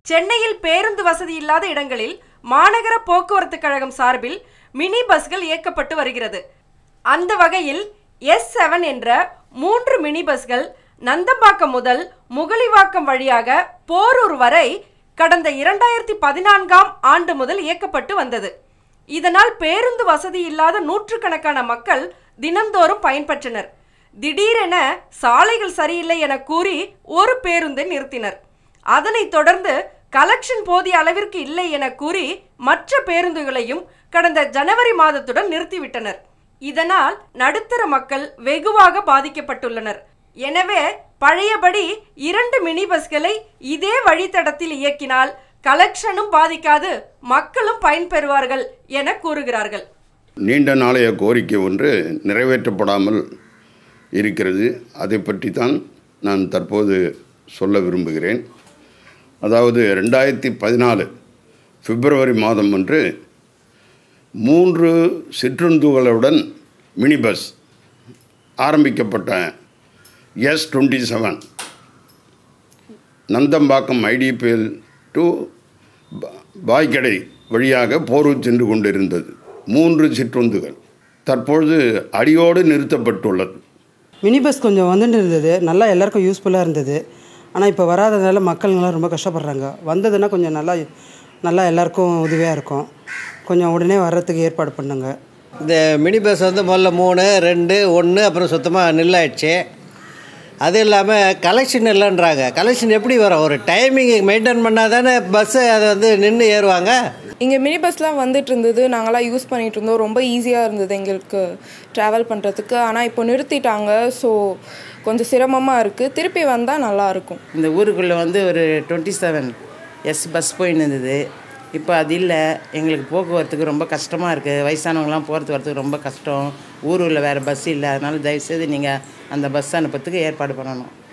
சென்னையில் பேருந்து வசதி இல்லாத இடங்களில் மாநகர போக்குவரத்து கழகம் சார்பில் மினி பஸ்கள் இயக்கப்பட்டு வருகிறது அந்த வகையில் எஸ் செவன் என்ற மூன்று மினி பஸ்கள் நந்தம்பாக்கம் முதல் முகலிவாக்கம் வழியாக போரூர் வரை கடந்த இரண்டாயிரத்தி பதினான்காம் ஆண்டு முதல் இயக்கப்பட்டு வந்தது இதனால் பேருந்து வசதி இல்லாத நூற்றுக்கணக்கான மக்கள் தினந்தோறும் பயன்பெற்றனர் திடீரென சாலைகள் சரியில்லை என கூறி ஒரு பேருந்தை நிறுத்தினர் அதனைத் தொடர்ந்து கலெக்ஷன் போதிய அளவிற்கு இல்லை என கூறி மற்ற பேருந்துகளையும் கடந்த ஜனவரி மாதத்துடன் நிறுத்திவிட்டனர் இதனால் நடுத்தர மக்கள் வெகுவாக பாதிக்கப்பட்டுள்ளனர் எனவே பழையபடி இரண்டு மினி பஸ்களை இதே வழித்தடத்தில் இயக்கினால் கலெக்ஷனும் பாதிக்காது மக்களும் பயன்பெறுவார்கள் என கூறுகிறார்கள் நீண்ட நாளைய கோரிக்கை ஒன்று நிறைவேற்றப்படாமல் இருக்கிறது அதை பற்றி தான் நான் தற்போது சொல்ல விரும்புகிறேன் அதாவது ரெண்டாயிரத்தி பதினாலு பிப்ரவரி மாதம் அன்று மூன்று சிற்றுந்துகளுடன் மினி பஸ் ஆரம்பிக்கப்பட்ட S twenty seven Nandambakkam IDPL to Baikadai வழியாக போரூர் சென்று கொண்டிருந்தது மூன்று சிற்றுந்துகள் தற்பொழுது அடியோடு நிறுத்தப்பட்டுள்ளது மினி பஸ் கொஞ்சம் வந்துட்டு இருந்தது நல்லா எல்லாருக்கும் யூஸ்ஃபுல்லாக இருந்தது ஆனால் இப்போ வராததுனால மக்கள்லாம் ரொம்ப கஷ்டப்படுறாங்க வந்ததுன்னா கொஞ்சம் நல்லா நல்லா எல்லாருக்கும் உதவியாக இருக்கும் கொஞ்சம் உடனே வர்றதுக்கு ஏற்பாடு பண்ணுங்க இந்த மினி பஸ் வந்து முதல்ல மூணு ரெண்டு ஒன்று அப்புறம் சுத்தமாக நில்லாயிடுச்சு அது இல்லாமல் கலெக்ஷன் இல்லைன்றாங்க கலெக்ஷன் எப்படி வரும் ஒரு டைமிங் மெயின்டைன் பண்ணால் தானே பஸ்ஸு அதை வந்து நின்று ஏறுவாங்க இங்கே மினி பஸ்லாம் வந்துட்டு இருந்தது நாங்களாம் யூஸ் பண்ணிகிட்டு இருந்தோம் ரொம்ப ஈஸியாக இருந்தது எங்களுக்கு ட்ராவல் பண்ணுறதுக்கு ஆனால் இப்போ நிறுத்திட்டாங்க ஸோ கொஞ்சம் சிரமமாக இருக்குது திருப்பி வந்தால் நல்லாயிருக்கும் இந்த ஊருக்குள்ளே வந்து ஒரு டுவெண்ட்டி செவன் எஸ் பஸ் போயின்னு இருந்தது இப்போ அது இல்லை எங்களுக்கு போக்குவரத்துக்கு ரொம்ப கஷ்டமாக இருக்குது வயசானவங்களாம் போகிறது வரதுக்கு ரொம்ப கஷ்டம் ஊரில் வேறு பஸ் இல்லை அதனால் தயவுசெய்து நீங்கள் அந்த பஸ் அனுப்புறதுக்கு ஏற்பாடு பண்ணணும்